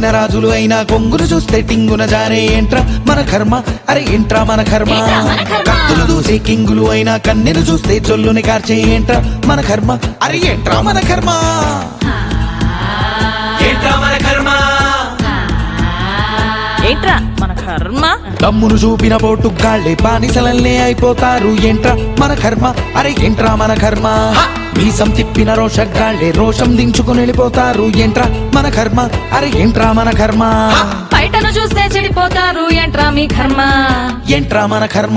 ఏలిన రాజులు అయినా కొంగులు చూస్తే టింగున జారే ఏంట్రా మన కర్మ అరే ఏంట్రా మన కర్మ ఏంట్రా మన కర్మ? కత్తులు దూసే కింగులు అయినా కన్నెలు చూస్తే చొల్లుని కార్చే ఏంట్రా మన కర్మ అరే ఏంట్రా మన కర్మ ఏంట్రా మన కర్మ ఏంట్రా మన కర్మ తమ్మును చూపిన పోటు గాళ్ళే బానిసలల్లే అయిపోతారు ఏంట్రా మన కర్మ అరే ఏంట్రా మన కర్మ మీసం తిప్పిన రోషగాళ్ళే రోషం దించుకుని వెళ్ళిపోతారు ఏంట్రా మన కర్మ అరే ఏంట్రా మన కర్మ బయటను చూస్తే చెడిపోతారు ఏంట్రా మీ కర్మ ఏంట్రా మన కర్మ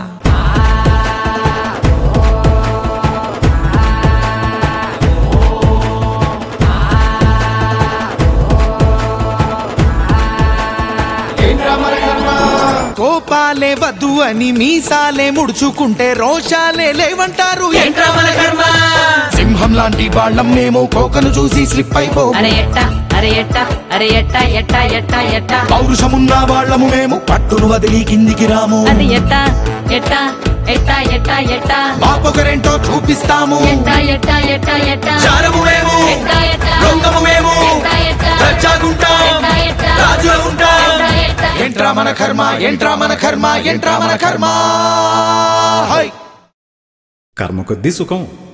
కోపాలే వద్దు అని మీసాలే ముడుచుకుంటే రోషాలే లేవంటారు ఏంట్రా మన కర్మ సింహం లాంటి వాళ్ళం మేము కోకను చూసి స్లిప్ అయిపో అరే ఎట్ట అరే ఎట్ట అరే ఎట్ట ఎట్ట ఎట్ట ఎట్ట పౌరుషమున్న వాళ్ళము మేము పట్టును వదిలి కిందికి రాము అది ఎట్ట ఎట్ట ఎట్ట ఎట్ట ఎట్ట మాపొకరేంటో చూపిస్తాము ఎట్ట ఎట్ట ఎట్ట ఎట్ట చారము మేము ఎట్ట ఎట్ట రొంగము మేము ఎట్ట ఎట్ట రచ్చాగుంటాం ఎట్ట ఎట్ట రాజుల ఉంటాం ఎట్ట ఎట్ట ఏంట్రా మన కర్మ ఏంట్రా మన కర్మ ఏంట్రా మన కర్మ హై కర్మ కొద్దీ సుఖం